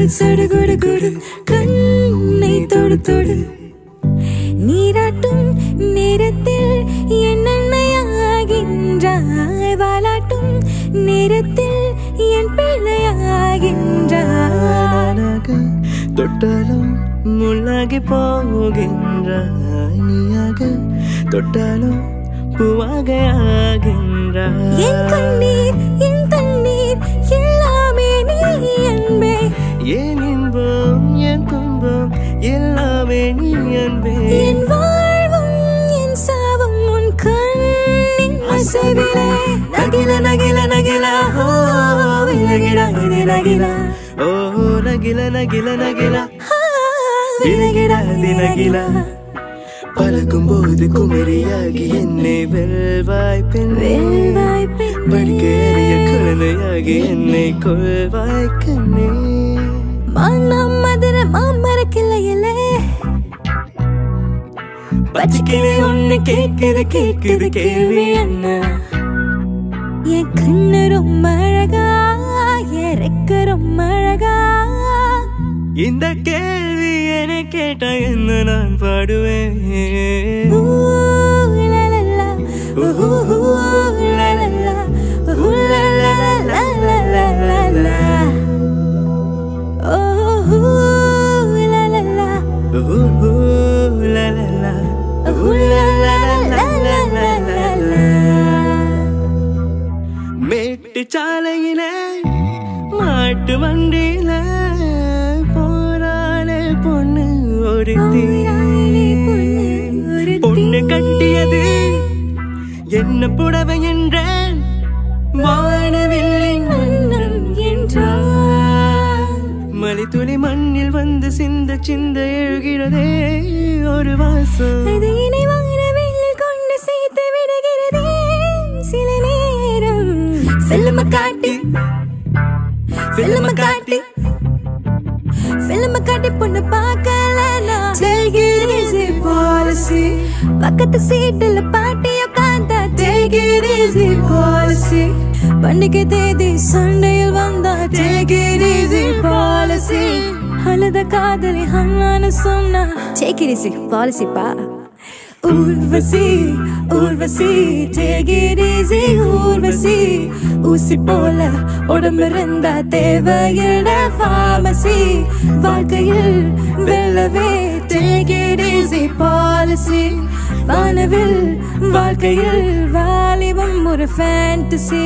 சடுகுடு குடு கண்ணை தொடு தொடு நீராட்டும் நேரத்தில் என்னென்னையாகின்றாய் வாலாட்டும் நேரத்தில் என் பிள்ளையாகின்றாய் நானாக தொட்டாலும் முள்ளாகி போகின்றாய் நீயாக தொட்டாலும் பூவாக ஆகின்றாய் என் கண்ணீர் என் தண்ணீர் எல்லாமே நீ அன்பே ஏன் இன்பம் என் துன்பம் எல்லாமே நீ அன்பே என் வாழ்வும் என் சாவும் உன் கண்ணின் அசைவிலே நகில நகில நகில ஓ விலகிடா இது நகில ஓ நகில நகில நகில விலகிடா இது நகில பழகும் போது குமரியாகி என்னை வெல்வாய் பெண்ணே வெல்வாய் பெண்ணே. படிக்கேறிய குழந்தையாகி என்னை கொள்வாய் கண்ணே மானம் மதுர மாமர கிளையிலே பச்சைக்கிளி ஒண்ணு கேக்குது கேக்குது கேள்வி என்ன என் கண்ணு ரொம்ப அழகா என் ரெக்க ரொம்ப அழகா இந்த கேள்வி என கேட்டா என்ன நான் பாடுவேன் ஊ, லா, லா, லா. ஊ, ஊ, ஊ, லா, லா, லா. ஊ, லா, லா, லா, லா, லா, லா, லா. ஓ, ஊ, லா, லா, லா. ஊ, ஊ, லா, லா, லா. ஊ, லா, லா, லா, லா, லா, லா, லா. மேட்டு சாலையில மாட்டு வண்டியில போராளே பொண்ணு ஒருத்தி போராளே பொண்ணு ஒருத்தி. பொண்ணு கட்டியது என்ன புடவை என்றேன் வானவில்லின் மன்னன் என்றார் மலைத்துளி மண்ணில் வந்து சிந்த சிந்த எழுகிறதே ஒரு வாசம் அது இணை வானவில்லில் கொண்டு சேர்த்து விடுகிறதே சில நேரம் செல்லம காட்டி செல்லம காட்டி செல்லம காட்டி பொண்ணு பார்க்கல take it easy policy பக்கத்து சீட்டுல பாட்டி உட்காந்தா take it easy policy பண்டிகை தேதி சண்டையில் வந்தா take it easy policy அழுத காதலி அண்ணான்னு சொன்னா take it easy policy பா Urvashi Urvashi take it easy Urvashi ஊசி போல உடம்பு இருந்தா தேவையிட pharmacy வாழ்க்கையில் வெல்லவே take it easy policy வானவில் வாழ்க்கையில் வாலிபம் ஒரு fantasy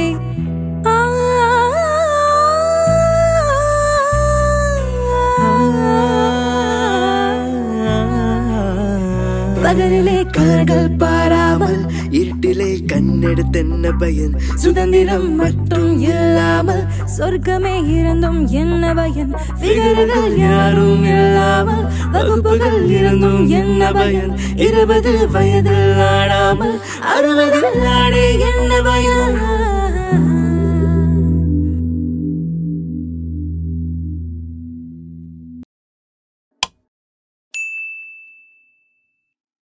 பகலிலே கலர்கள் பாராமல் இருட்டிலே கண்ணெடுத்தென்ன பயன் சுதந்திரம் மட்டும் இல்லாமல் சொர்க்கமே இருந்தும் என்ன பயன் விகரர்கள் யாரும் இல்லாமல் வகுப்புகள் இருந்தும் என்ன பயன் இருபது வயதில் ஆடாமல் அறுபதில் ஆடி என்ன பயன்